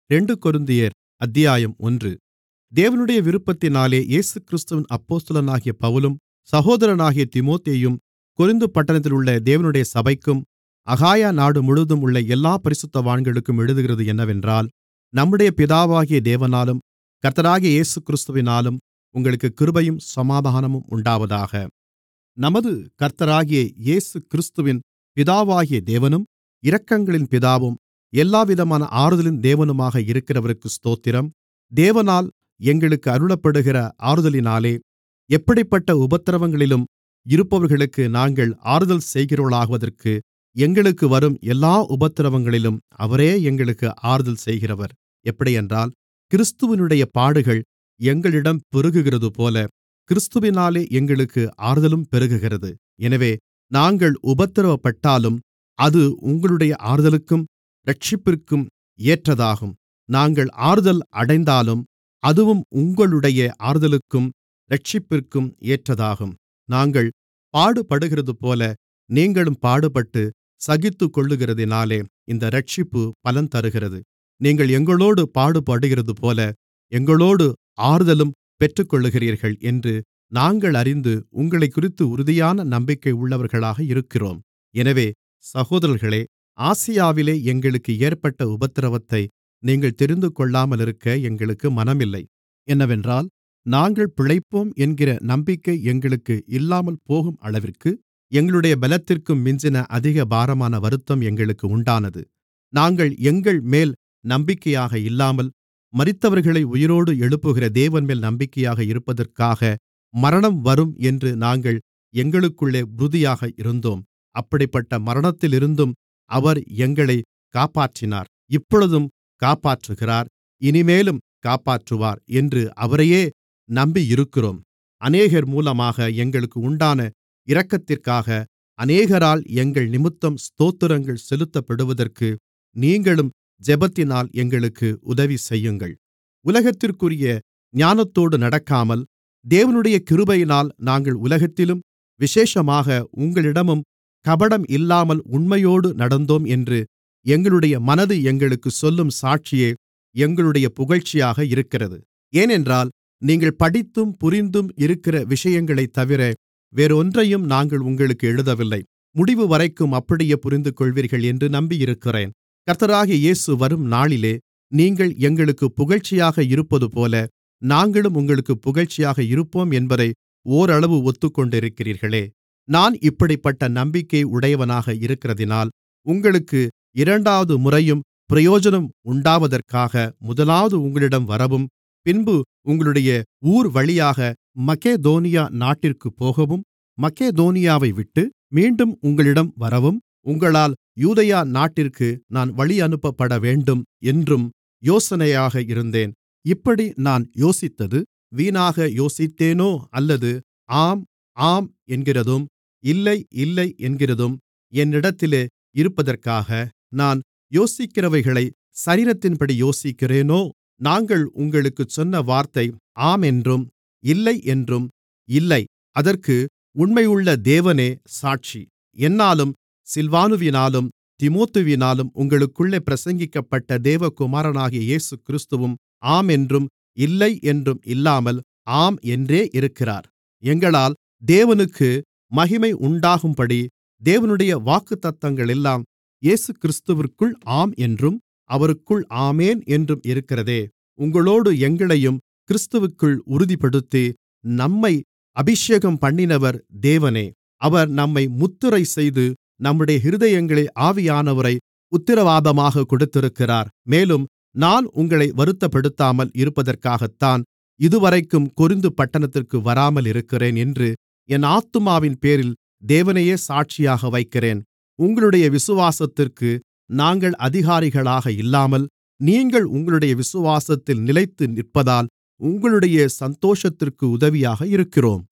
ரெண்டு கொரிந்தியர் அத்தியாயம் ஒன்று தேவனுடைய விருப்பத்தினாலே இயேசுகிறிஸ்துவின் அப்போஸ்தலனாகிய பவுலும் சகோதரனாகிய தீமோத்தேயும் கொரிந்து பட்டணத்திலுள்ள தேவனுடைய சபைக்கும் அகாயா நாடு முழுவதும் உள்ள எல்லாப் பரிசுத்தவான்களுக்கும் எழுதுகிறது என்னவென்றால் நம்முடைய பிதாவாகிய தேவனாலும் கர்த்தராகிய இயேசுகிறிஸ்துவினாலும் உங்களுக்கு கிருபையும் சமாதானமும் உண்டாவதாக நமது கர்த்தராகிய இயேசுகிறிஸ்துவின் பிதாவாகிய தேவனும் இரக்கங்களின் பிதாவும் எல்லாவிதமான ஆறுதலின் தேவனுமாக இருக்கிறவருக்கு ஸ்தோத்திரம் தேவனால் எங்களுக்கு அருளப்படுகிற ஆறுதலினாலே எப்படிப்பட்ட உபத்திரவங்களிலும் இருப்பவர்களுக்கு நாங்கள் ஆறுதல் செய்கிறவர்களாகுவதற்கு எங்களுக்கு வரும் எல்லா உபத்திரவங்களிலும் அவரே எங்களுக்கு ஆறுதல் செய்கிறவர் எப்படியென்றால் கிறிஸ்துவினுடைய பாடுகள் எங்களிடம் பெருகுகிறதுபோல கிறிஸ்துவினாலே எங்களுக்கு ஆறுதலும் பெருகுகிறது எனவே நாங்கள் உபத்திரவப்பட்டாலும் அது உங்களுடைய ஆறுதலுக்கும் இரட்சிப்பிற்கும் ஏற்றதாகும் நாங்கள் ஆறுதல் அடைந்தாலும் அதுவும் உங்களுடைய ஆறுதலுக்கும் இரட்சிப்பிற்கும் ஏற்றதாகும் நாங்கள் பாடுபடுகிறதுபோல நீங்களும் பாடுபட்டு சகித்துக்கொள்ளுகிறதினாலே இந்த இரட்சிப்பு பலன் தருகிறது நீங்கள் எங்களோடு பாடுபடுகிறதுபோல எங்களோடு ஆறுதலும் பெற்றுக்கொள்ளுகிறீர்கள் என்று நாங்கள் அறிந்து உங்களைக்குறித்து உறுதியான நம்பிக்கை உள்ளவர்களாக இருக்கிறோம் எனவே சகோதரர்களே ஆசியாவிலே எங்களுக்கு ஏற்பட்ட உபத்திரவத்தை நீங்கள் தெரிந்துகொள்ளாமலிருக்க எங்களுக்கு மனமில்லை என்னவென்றால் நாங்கள் பிழைப்போம் என்கிற நம்பிக்கை எங்களுக்கு இல்லாமல் போகும் அளவிற்கு எங்களுடைய பலத்திற்கும் மிஞ்சின அதிக பாரமான வருத்தம் எங்களுக்கு உண்டானது நாங்கள் எங்கள் மேல் நம்பிக்கையாக இல்லாமல் மரித்தவர்களை உயிரோடு எழுப்புகிற தேவன்மேல் நம்பிக்கையாக இருப்பதற்காக மரணம் வரும் என்று நாங்கள் எங்களுக்குள்ளே உறுதியாக இருந்தோம் அப்படிப்பட்ட மரணத்திலிருந்தும் அவர் எங்களை காப்பாற்றினார் இப்பொழுதும் காப்பாற்றுகிறார் இனிமேலும் காப்பாற்றுவார் என்று அவரையே நம்பியிருக்கிறோம் அநேகர் மூலமாக எங்களுக்கு உண்டான இரக்கத்திற்காக அநேகரால் எங்கள் நிமித்தம் ஸ்தோத்திரங்கள் செலுத்தப்படுவதற்கு நீங்களும் ஜெபத்தினால் எங்களுக்கு உதவி செய்யுங்கள் உலகத்திற்குரிய ஞானத்தோடு நடக்காமல் தேவனுடைய கிருபையினால் நாங்கள் உலகத்திலும் விசேஷமாக உங்களிடமும் கபடம் இல்லாமல் உண்மையோடு நடந்தோம் என்று எங்களுடைய மனது எங்களுக்குச் சொல்லும் சாட்சியே எங்களுடைய புகழ்ச்சியாக இருக்கிறது ஏனென்றால் நீங்கள் படித்தும் புரிந்தும் இருக்கிற விஷயங்களைத் தவிர வேறொன்றையும் நாங்கள் உங்களுக்கு எழுதவில்லை முடிவு வரைக்கும் அப்படியே புரிந்துகொள்வீர்கள் என்று நம்பியிருக்கிறேன் கர்த்தராகிய இயேசு வரும் நாளிலே நீங்கள் எங்களுக்கு புகழ்ச்சியாக இருப்பதுபோல நாங்களும் உங்களுக்கு புகழ்ச்சியாக இருப்போம் என்பதை ஓரளவு ஒத்துக்கொண்டிருக்கிறீர்களே நான் இப்படிப்பட்ட நம்பிக்கை உடையவனாக இருக்கிறதினால் உங்களுக்கு இரண்டாவது முறையும் பிரயோஜனம் உண்டாவதற்காக முதலாவது உங்களிடம் வரவும் பின்பு உங்களுடைய ஊர் வழியாக மக்கெதோனியா நாட்டிற்குப் போகவும் மக்கெதோனியாவை விட்டு மீண்டும் உங்களிடம் வரவும் உங்களால் யூதேயா நாட்டிற்கு நான் வழியனுப்பப்படவேண்டும் என்றும் யோசனையாக இருந்தேன் இப்படி நான் யோசித்தது வீணாக யோசித்தேனோ அல்லது ஆம் ஆம் என்கிறதும் இல்லை இல்லை என்கிறதும் என்னிடத்திலே இருப்பதற்காக நான் யோசிக்கிறவைகளை சரீரத்தின்படி யோசிக்கிறேனோ நாங்கள் உங்களுக்குச் சொன்ன வார்த்தை ஆம் என்றும் இல்லை என்றும் இல்லை அதற்கு உண்மையுள்ள தேவனே சாட்சி என்னாலும் சில்வானுவினாலும் திமோத்துவினாலும் உங்களுக்குள்ளே பிரசங்கிக்கப்பட்ட தேவகுமாரனாகிய இயேசு கிறிஸ்துவும் ஆம் என்றும் இல்லை என்றும் இல்லாமல் ஆம் என்றே இருக்கிறார் எங்களால் தேவனுக்கு மகிமை உண்டாகும்படி தேவனுடைய வாக்குத்தத்தங்களெல்லாம் இயேசு கிறிஸ்துவிற்குள் ஆம் என்றும் அவருக்குள் ஆமேன் என்றும் இருக்கிறதே உங்களோடு எங்களையும் கிறிஸ்துவுக்குள் உறுதிப்படுத்தி நம்மை அபிஷேகம் பண்ணினவர் தேவனே அவர் நம்மை முத்திரை செய்து நம்முடைய இருதயங்களில் ஆவியானவரை உத்திரவாதமாக கொடுத்திருக்கிறார் மேலும் நான் உங்களை வருத்தப்படுத்தாமல் இருப்பதற்காகத்தான் இதுவரைக்கும் கொரிந்து பட்டணத்திற்கு வராமல் இருக்கிறேன் என்று என் ஆத்துமாவின் பேரில் தேவனையே சாட்சியாக வைக்கிறேன் உங்களுடைய விசுவாசத்திற்கு நாங்கள் அதிகாரிகளாக இல்லாமல் நீங்கள் உங்களுடைய விசுவாசத்தில் நிலைத்து நிற்பதால் உங்களுடைய சந்தோஷத்திற்கு உதவியாக இருக்கிறோம்